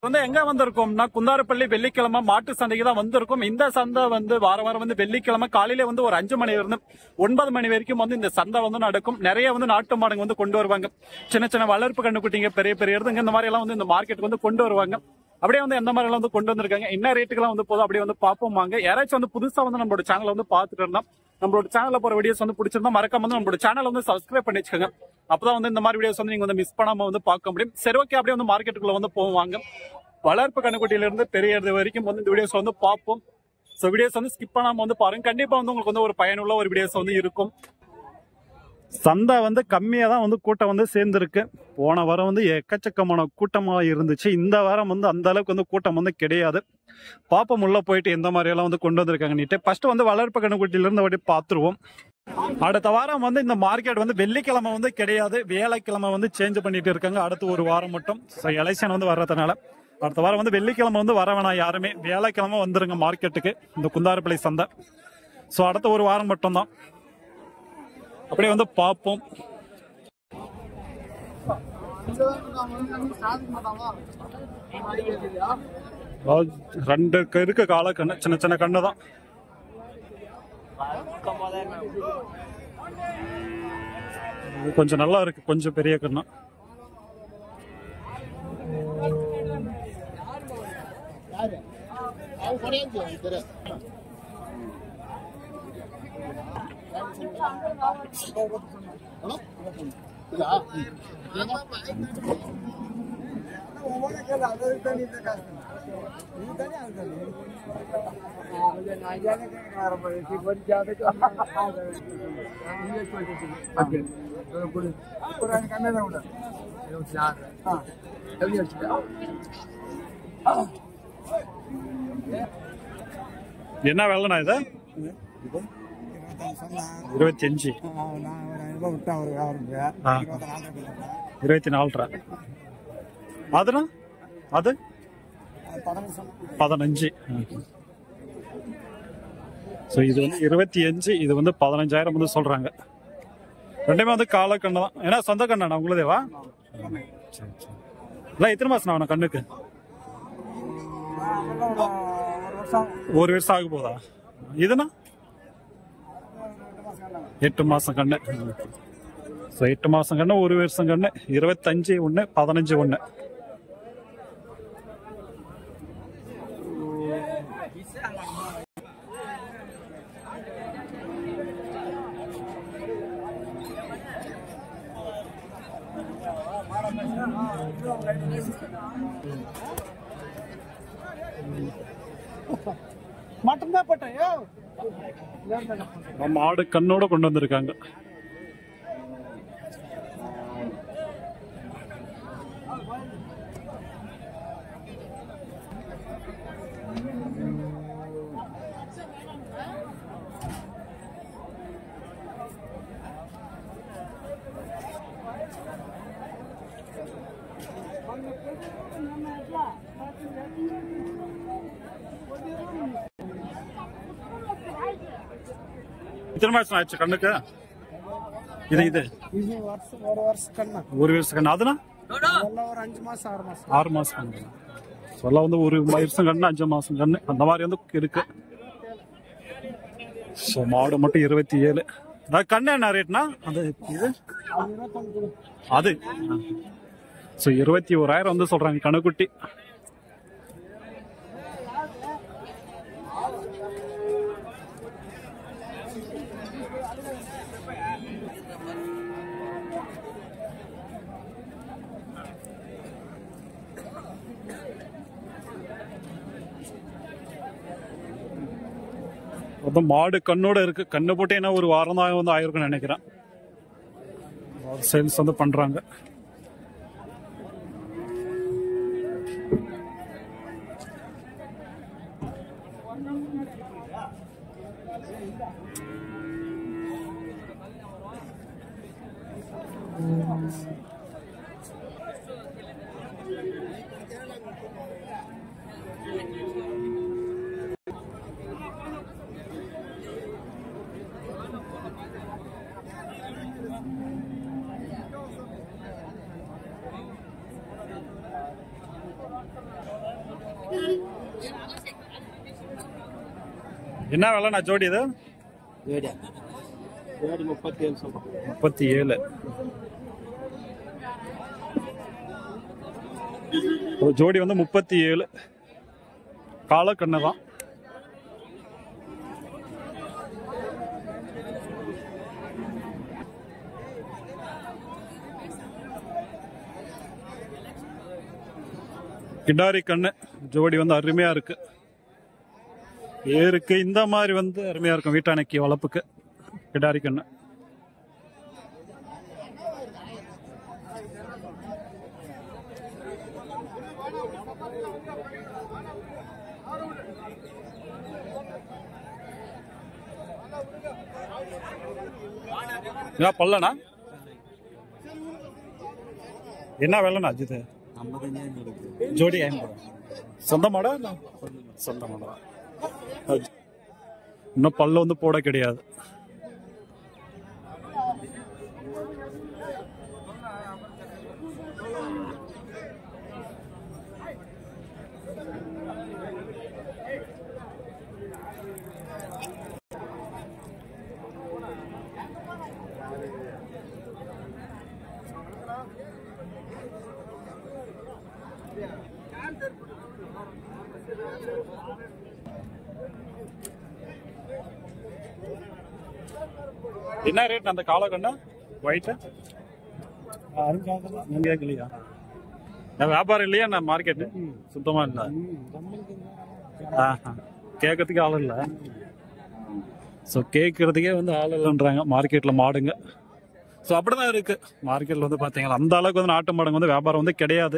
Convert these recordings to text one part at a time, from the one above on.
வந்து எங்க வந்திருக்கோம்னா குந்தாரப்பள்ளி வெள்ளிக்கிழமை மாட்டு சந்தைக்கு தான் வந்திருக்கோம் இந்த சந்தை வந்து வார வாரம் வந்து வெள்ளிக்கிழமை காலையில வந்து ஒரு அஞ்சு மணில இருந்து ஒன்பது மணி வரைக்கும் வந்து இந்த சந்தை வந்து நடக்கும் நிறைய வந்து நாட்டு மாடுங்க வந்து கொண்டு வருவாங்க சின்ன சின்ன வளர்ப்பு கண்டுக்குட்டிங்க பெரிய பெரிய எருதுங்க இந்த மாதிரி எல்லாம் வந்து இந்த மார்க்கெட்டுக்கு வந்து கொண்டு வருவாங்க அப்படியே வந்து எந்த மாதிரி எல்லாம் வந்து கொண்டு வந்திருக்காங்க என்ன ரேட்டுக்கெல்லாம் வந்து போதும் அப்படியே வந்து பார்ப்போம் வாங்க யாராச்சும் வந்து புதுசா வந்து நம்மளோட சேனலை வந்து பார்த்துட்டு இருந்தா நம்மளோட சேனல்ல போற வீடியோஸ் வந்து பிடிச்சிருந்தா மறக்காம வந்து நம்மளோட சேனலை வந்து சப்ஸ்கிரைப் பண்ணி வச்சுக்கோங்க அப்பதான் வந்து இந்த மாதிரி வீடியோஸ் வந்து நீங்க வந்து மிஸ் பண்ணாம வந்து பார்க்க முடியும் சரி ஓகே அப்படியே வந்து மார்க்கெட்டுக்குள்ள வந்து போவாங்க வளர்ப்பு கண்ணுக்குட்டியில இருந்து பெரிய இது வரைக்கும் வந்து இந்த வீடியோஸ் வந்து பார்ப்போம் ஸோ வீடியோஸ் வந்து ஸ்கிப் பண்ணாம வந்து பாருங்க கண்டிப்பா வந்து உங்களுக்கு வந்து ஒரு பயனுள்ள ஒரு வீடியோஸ் வந்து இருக்கும் சந்தை வந்து கம்மியாக தான் வந்து கூட்டம் வந்து சேர்ந்துருக்கு போன வாரம் வந்து எக்கச்சக்கமான கூட்டமாக இருந்துச்சு இந்த வாரம் வந்து அந்த அளவுக்கு வந்து கூட்டம் வந்து கிடையாது பாப்போம் உள்ள போயிட்டு எந்த மாதிரி எல்லாம் வந்து கொண்டு வந்திருக்காங்க நீட்டு ஃபர்ஸ்ட் வந்து வளர்ப்பு கண்ணுக்குட்டியிலிருந்து அப்படி பார்த்துருவோம் அடுத்த வாரம் வந்து இந்த மார்க்கெட் வந்து வெள்ளிக்கிழமை வந்து கிடையாது வேலைக்கிழமை வந்து சேஞ்ச் பண்ணிட்டு இருக்காங்க அடுத்து ஒரு வாரம் மட்டும் ஸோ எலெக்ஷன் வந்து வர்றதுனால அடுத்த வாரம் வந்து வெள்ளிக்கிழமை வந்து வர வேணாம் யாருமே வியாழக்கிழமை வந்துருங்க மார்க்கெட்டுக்கு இந்த குந்தாரப்பள்ளி சந்தை ஸோ அடுத்த ஒரு வாரம் மட்டும்தான் அப்படியே வந்து பார்ப்போம் அதாவது ரெண்டு க- இருக்கு கால கண்ணு சின்ன சின்ன கண்ணு தான் இது கொஞ்சம் நல்லா இருக்கு கொஞ்சம் பெரிய கண்ணு என்ன வெள்ளனா இது இருபத்தி அஞ்சு ஆ. இருபத்தி நாலரை அதுனா அது பதினஞ்சு ஸோ இது வந்து இருபத்தி அஞ்சு இது வந்து பதினஞ்சாயிரம் வந்து சொல்றாங்க ரெண்டுமே வந்து கால கண்ணு தான் ஏன்னா சொந்த கண்ணா உங்களுதேவா சரி சரி இல்லை எத்தனை மாசம் ஆகணும் கண்ணுக்கு ஒரு வருஷம் ஆக போதா இதுனா எட்டு மாசம் கண்ணு ஸோ எட்டு மாசம் கண்ணு ஒரு வருஷம் கண்ணு இருபத்தஞ்சு ஒன்று பதினஞ்சு ஒன்று மட்டன் தான் போட்டேன் மாடு கண்ணோட கொண்டு வந்திருக்காங்க எத்தனை மாசம் ஆச்சு கண்ணுக்கு இது இது இது வருஷம் ஒரு வருஷம் கண்ணா ஒரு வருஷம் கண்ணு அதுனா அதெல்லாம் ஒரு அஞ்சு மாசம் ஆறு மாசம் ஆறு மாசம் கண்ணு சொல்ல வந்து ஒரு வருஷம் கண்ணு அஞ்சு மாசம் கண்ணு அந்த மாதிரி வந்து இருக்கு ஸோ மாடு மட்டும் இருபத்தி ஏழு அது கண்ணு என்ன ரேட்னா அது இது அது இருபத்தஞ்சு அது ஸோ இருபத்தி ஓராயிரம் வந்து சொல்றாங்க கணுக்குட்டி மொத்தம் மாடு கண்ணோட இருக்கு கண்ணு போட்டு என்ன ஒரு வாரம் தான் வந்து ஆயிருக்கும்னு நினைக்கிறேன் சேல்ஸ் வந்து பண்றாங்க என்ன விலைண்ணா ஜோடி இது ஜோடியா ஜோடி முப்பத்தி ஏழு சொல்றோம் முப்பத்தி ஏழு ஒரு ஜோடி வந்து முப்பத்தி ஏழு காலக்கண்ணு தான் கிடாரி கண்ணு ஜோடி வந்து அருமையா இருக்கு ஏருக்கு இந்த மாதிரி வந்து அருமையா இருக்கும் வீட்டானைக்கு வளர்ப்புக்கு கிடாரி கண்ணு இதான் பல்லனா என்ன விலைண்ணா அஜித் ஜோடி ஐம்பது சொந்த மாடா இல்ல சொந்த மாடா அது- இன்னும் பல்ல வந்து போட கிடையாது என்ன ரேட் அந்த காலக்கண்ணா ஒயிட் நீங்க கேட்கலையா நான் வியாபாரம் இல்லையா நான் மார்க்கெட்டு சுத்தமா இல்ல ஆஹா. கேட்கறதுக்கு ஆள் இல்ல ஸோ கேட்கறதுக்கே வந்து ஆள் இல்லைன்றாங்க மார்க்கெட்ல மாடுங்க ஸோ அப்படிதான் இருக்கு மார்க்கெட்ல வந்து பாத்தீங்களா அந்த அளவுக்கு வந்து நாட்டு மாடுங்க வந்து வியாபாரம் வந்து கிடையாது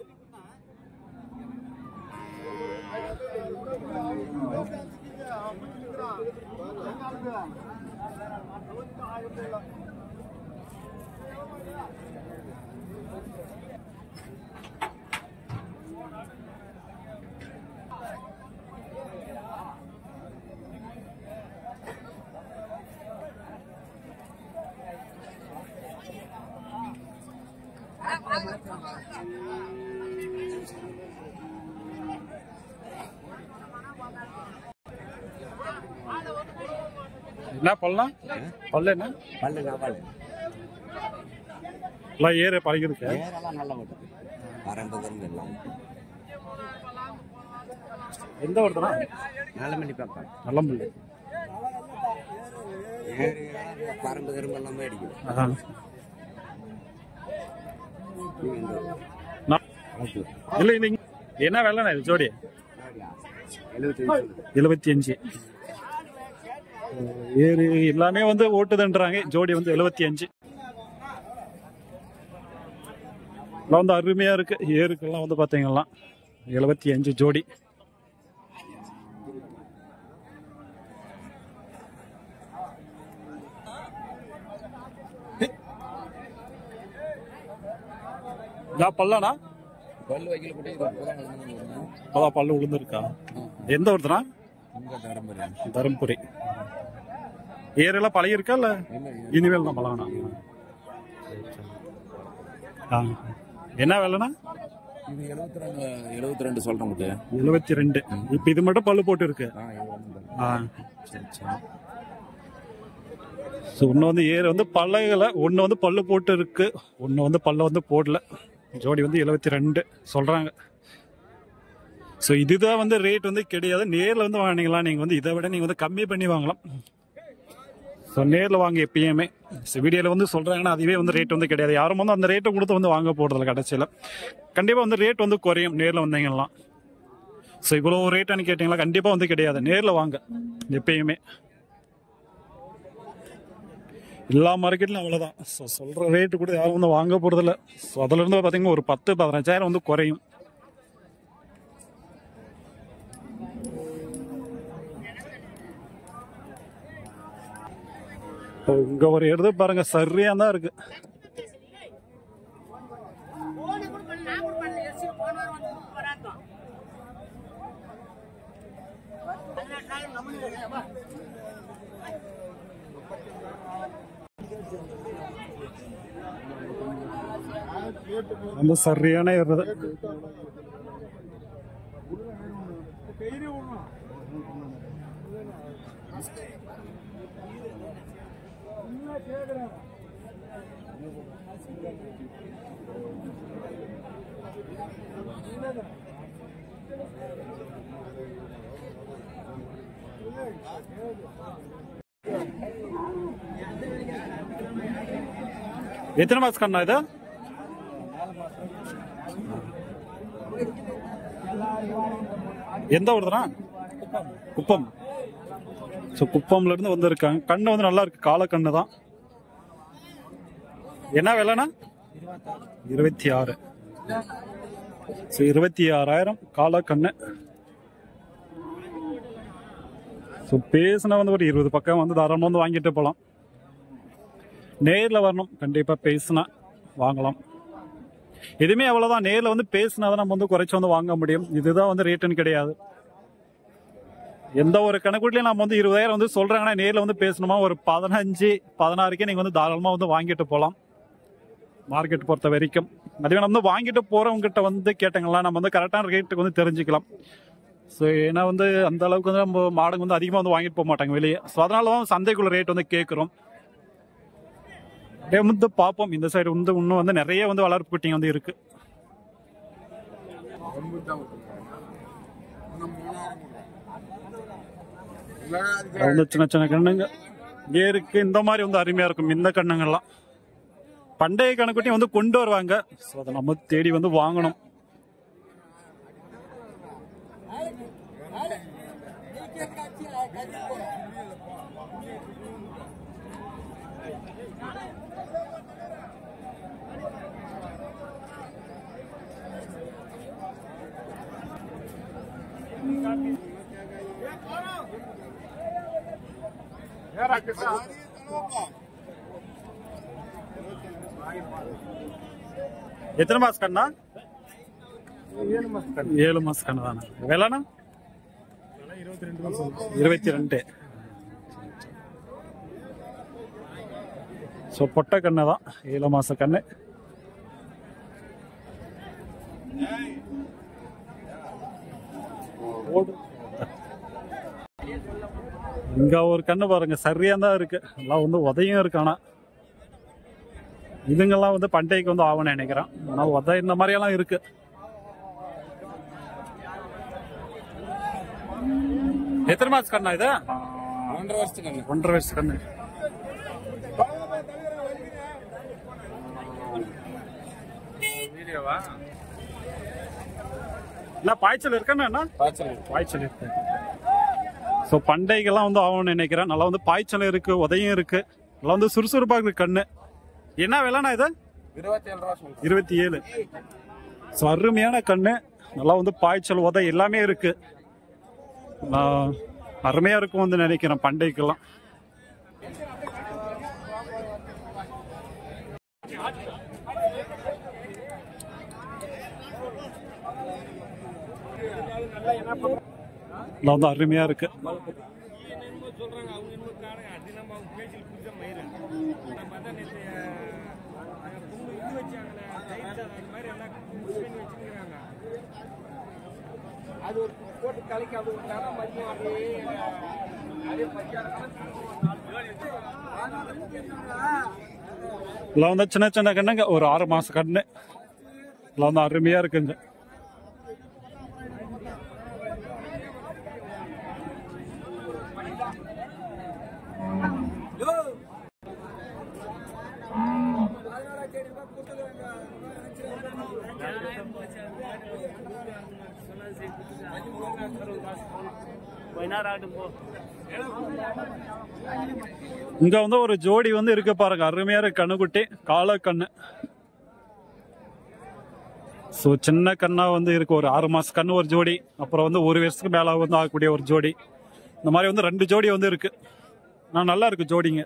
என்ன பல்லாம் பல்ல என்ன பல்லு காவல் எல்லாம் ஏற பழகிருக்கு வேறெல்லாம் நல்ல ஓட்டு பரம்பதம் எல்லாம் எந்த ஒருத்தனா நல்ல மணி பக்கம் நல்ல முள்ளு ஏறு பரம்பு கரும்பு எல்லாமே அடிக்கும் அதான் இந்த நான்- இல்ல இது இங்க- என்ன வேலைண்ணா இது ஜோடி எழுபத்தி எழுபத்தி அஞ்சு ஏறு எல்லாமே வந்து ஓட்டுதுன்றாங்க ஜோடி வந்து எழுபத்தி அஞ்சு எல்லாம் வந்து அருமையா இருக்கு ஏருக்கெல்லாம் வந்து பாத்தீங்கன்னா எழுபத்தி அஞ்சு ஜோடி நான் பல்லனா பல்லு வைக்கல கூட இது அப்பதான் வளர்ந்து வரணும். அதான் பல்லு விழுந்துருக்கா எந்த ஒருத்தனா இங்க தரம்புறேன் தருமபுரி ஏரெல்லாம் பழகிருக்கா இல்ல இனிமேல் தான் பழகணும் ஆ. என்ன வேலைண்ணா இது எழுபத்தி ரெண்டு எழுபத்தி ரெண்டு சொல்றேன் முட்டு எழுபத்தி ரெண்டு இப்ப இது மட்டும் பல்லு போட்டு இருக்கு ஆ எழுபத்தி ஆ சரி சரி ஸோ ஒன்று வந்து ஏர் வந்து பழகலை ஒன்று வந்து பல்லு போட்டு இருக்கு ஒன்று வந்து பல்ல வந்து போடல ஜோடி வந்து எழுபத்தி ரெண்டு சொல்கிறாங்க ஸோ இதுதான் வந்து ரேட் வந்து கிடையாது நேரில் வந்து வாங்கினீங்களா நீங்கள் வந்து இதை விட நீங்கள் வந்து கம்மி பண்ணி வாங்கலாம் ஸோ நேரில் வாங்க எப்பயுமே ஸோ வீடியோவில் வந்து சொல்கிறாங்கன்னா அதுவே வந்து ரேட் வந்து கிடையாது யாரும் வந்து அந்த ரேட்டை கொடுத்து வந்து வாங்க போகிறதில்ல கடைசியில் கண்டிப்பாக வந்து ரேட் வந்து குறையும் நேரில் வந்தீங்கலாம் ஸோ இவ்வளோ ரேட்டான்னு கேட்டிங்களா கண்டிப்பாக வந்து கிடையாது நேரில் வாங்க எப்பயுமே எல்லா மார்க்கெட்லையும் அவ்வளோதான் ஸோ சொல்கிற ரேட்டு கூட யாரும் வந்து வாங்க போகிறதில்ல ஸோ அதுலேருந்து பார்த்தீங்கன்னா ஒரு பத்து பதினஞ்சாயிரம் வந்து குறையும் இப்போ இங்க ஒரு எடுத்து பாருங்க சரியா தான் இருக்கு ரொம்ப சரியான இருந்தது எத்தனை மாசம் கண்ணா இது எந்த ஊர்துனா குப்பம் ஸோ குப்பம்ல இருந்து வந்திருக்காங்க கண்ணு வந்து நல்லா இருக்கு கால கண்ணு தான் என்ன விலைண்ணா இருபத்தி ஆறு ஸோ இருபத்தி ஆறாயிரம் கால கண்ணு ஸோ பேசினா வந்து ஒரு இருபது பக்கம் வந்து தாராளமாக வந்து வாங்கிட்டு போகலாம் நேரில் வரணும் கண்டிப்பாக பேசினா வாங்கலாம் எதுவுமே அவ்வளோதான் நேரில் வந்து பேசினா தான் நம்ம வந்து குறைச்சி வந்து வாங்க முடியும் இதுதான் வந்து ரேட்டுன்னு கிடையாது எந்த ஒரு கணக்குட்லையும் நம்ம வந்து இருபதாயிரம் வந்து சொல்றாங்கன்னா நேரில் வந்து பேசணுமா ஒரு பதினஞ்சு பதினாறுக்கே நீங்கள் வந்து தாராளமாக வந்து வாங்கிட்டு போகலாம் மார்க்கெட் பொறுத்த வரைக்கும் அதுவே நம்ம வந்து வாங்கிட்டு போறவங்க கிட்ட வந்து கேட்டங்களா நம்ம வந்து கரெக்டான ரேட்டுக்கு வந்து தெரிஞ்சுக்கலாம் ஸோ ஏன்னா வந்து அந்த அளவுக்கு வந்து நம்ம மாடுங்க வந்து அதிகமாக வந்து வாங்கிட்டு போக மாட்டாங்க வெளியே ஸோ அதனால தான் சந்தைக்குள்ள ரேட் வந்து கேட்குறோம் அப்படியே வந்து பார்ப்போம் இந்த சைடு வந்து இன்னும் வந்து நிறைய வந்து வளர்ப்பு குட்டிங்க வந்து இருக்கு வந்து சின்ன சின்ன கண்ணுங்க ஏருக்கு இந்த மாதிரி வந்து அருமையா இருக்கும் இந்த கண்ணுங்கள்லாம் பண்டைய கணக்குட்டியும் வந்து கொண்டு வருவாங்க ஸோ அதை நம்ம தேடி வந்து வாங்கணும் எத்தனை மாசம் கண்ணா ஏழு மாசம் கண்ணு தானே விலைண்ணா இருபத்தி ரெண்டு ஸோ பொட்டை கண்ணு தான் ஏழு மாச கண்ணு இங்க ஒரு கண்ணு பாருங்க சரியா தான் இருக்கு எல்லாம் வந்து உதையும் இருக்கு ஆனா இதுங்கெல்லாம் வந்து பண்டைக்கு வந்து ஆகும்னு நினைக்கிறேன் ஆனா உதை இந்த மாதிரி எல்லாம் இருக்கு எத்தனை மாசம் கண்ணா இது ஒன்றரை வருஷத்துக்கு ஒன்றரை வயசு கண்ணு வீடியோவா என்ன பாய்ச்சல் இருக்கண்ணா என்ன பாய்ச்சல் பாய்ச்சல் இருக்கு ஸோ பண்டைக்கெல்லாம் வந்து ஆகும்னு நினைக்கிறேன் நல்லா வந்து பாய்ச்சல் இருக்கு உதையும் இருக்கு நல்லா வந்து சுறுசுறுப்பா இருக்கு கண்ணு என்ன விலைண்ணா இது இருபத்தி ஏழு ரூபா சொல்றேன் இருபத்தி ஏழு ஸோ அருமையான கண்ணு நல்லா வந்து பாய்ச்சல் உதை எல்லாமே இருக்கு நான் அருமையா இருக்கும் வந்து நினைக்கிறேன் பண்டைக்கெல்லாம் நல்லா வந்து அருமையா இருக்கு அது ஒரு போட்டு கலைக்கு அது ஒரு நேரம் மதியம் அப்படியே அதே இதெல்லாம் வந்து சின்ன சின்ன கண்ணுங்க ஒரு ஆறு மாச கண்ணு இதெல்லாம் வந்து அருமையா இருக்குங்க இங்க வந்து ஒரு ஜோடி வந்து இருக்கு பாருங்க அருமையா இருக்கு கண்ணுக்குட்டி கால கண்ணு ஸோ சின்ன கண்ணா வந்து இருக்கு ஒரு ஆறு மாச கண்ணு ஒரு ஜோடி அப்புறம் வந்து ஒரு வருஷத்துக்கு மேல வந்து ஆகக்கூடிய ஒரு ஜோடி இந்த மாதிரி வந்து ரெண்டு ஜோடி வந்து இருக்கு நான் நல்லா இருக்கு ஜோடிங்க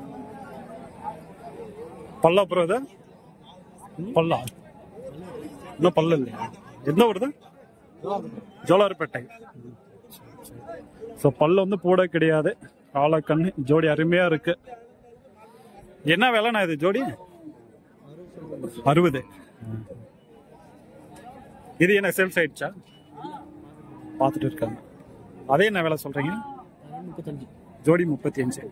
பல்லா அப்புறம் இது பல்லா இன்னும் பல்லு இல்லையா எந்த ஊர் தான் ஜோலார்பேட்டை ஸோ பல்லு வந்து பூட கிடையாது காலக்கண்ணு ஜோடி அருமையா இருக்கு என்ன விலைண்ணா இது ஜோடி அறுபது இது என்ன சேல்ஸ் ஆயிடுச்சா பார்த்துட்டு இருக்காங்க அதே என்ன விலை சொல்றீங்க ஜோடி முப்பத்தி அஞ்சு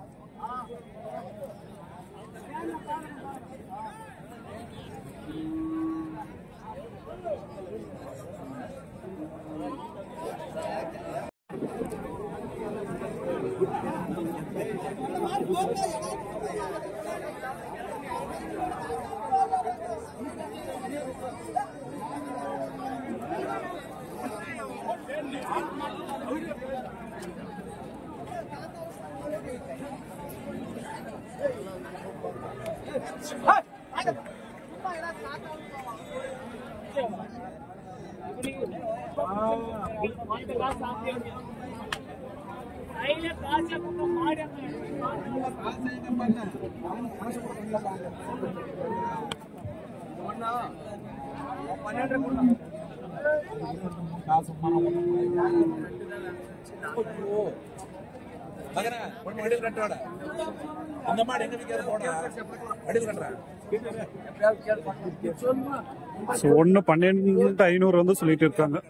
மகனே ஒண்ணு அடியில் கட்டோட அந்த மாடு எங்க விற்காது போடா அடியில் கட்டுறேன் ஸோ ஒன்று பன்னெண்டு ஐநூறு வந்து சொல்லிட்டு இருக்காங்க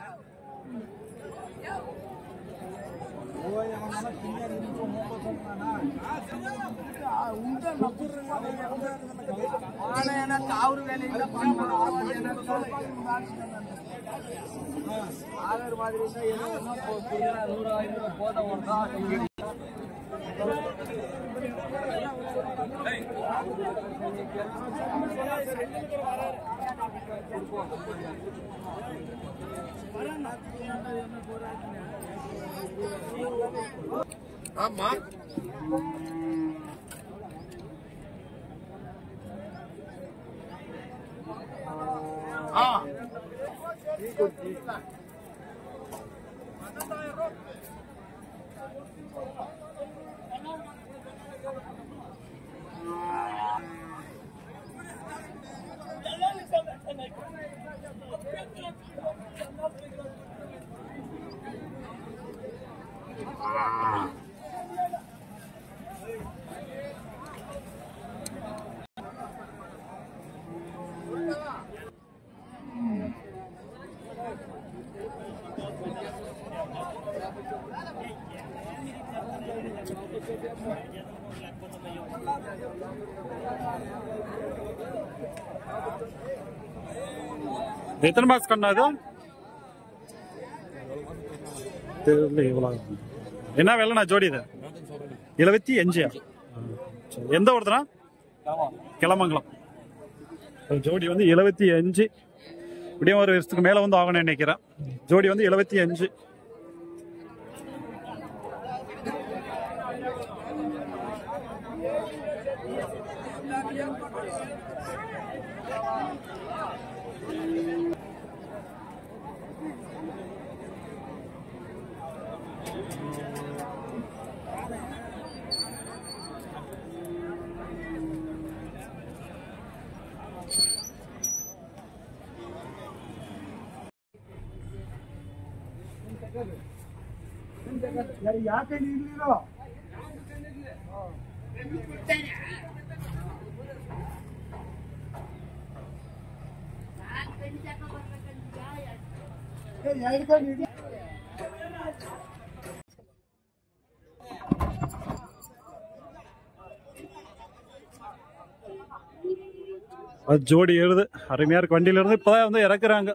ஆனா எனக்கு அவரு வேலையில ஆதார் மாதிரி இருந்தா ஏதோ ஒண்ணா போ- புரியுதா? நூறு ஐநூறு போத வருதா ஆமா எத்தனை மாசம் கண்ணா இது தெரியல இவ்வளோ என்ன விலைண்ணா ஜோடி இது எழுபத்தி அஞ்சு எந்த ஊர்துனா கிளமங்கலம் ஒரு ஜோடி வந்து எழுபத்தி அஞ்சு இப்படியும் ஒரு வருஷத்துக்கு மேல வந்து ஆகணும்னு நினைக்கிறேன் ஜோடி வந்து எழுபத்தி அஞ்சு ಯಾಕೆ ನೀಡಿರೋ அது ஜோடி ஏறுது அருமையா இருக்கு வண்டியில இருந்து இப்பதான் வந்து இறக்குறாங்க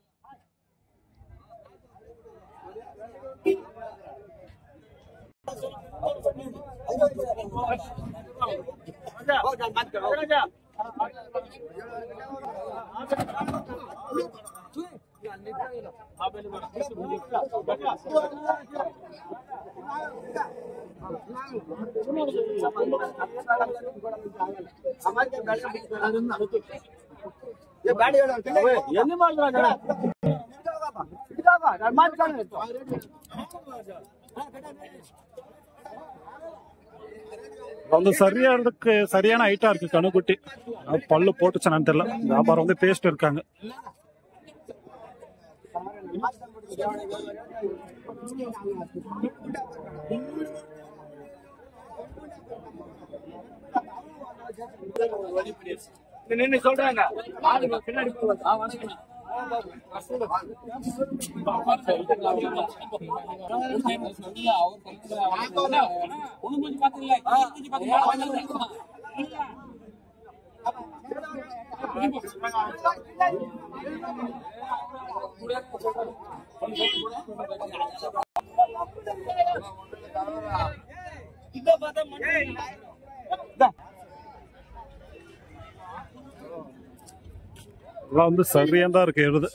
ಎಲ್ಲಿ ಮಾಡ್ತಾರೆ ನಾನು ಮಾತಾಡೋದು வந்து சரியானதுக்கு சரியான ஹைட்டா இருக்கு கணுக்குட்டி அது பல்லு போட்டுச்சானு தெரியல வியாபாரம் வந்து பேஸ்ட் இருக்காங்க நின்னு சொல்றாங்க ஆளுங்க பின்னாடி போவாங்க. ஆ, வணக்கம். எல்லாம் வந்து சரியா தான் இருக்கு எழுது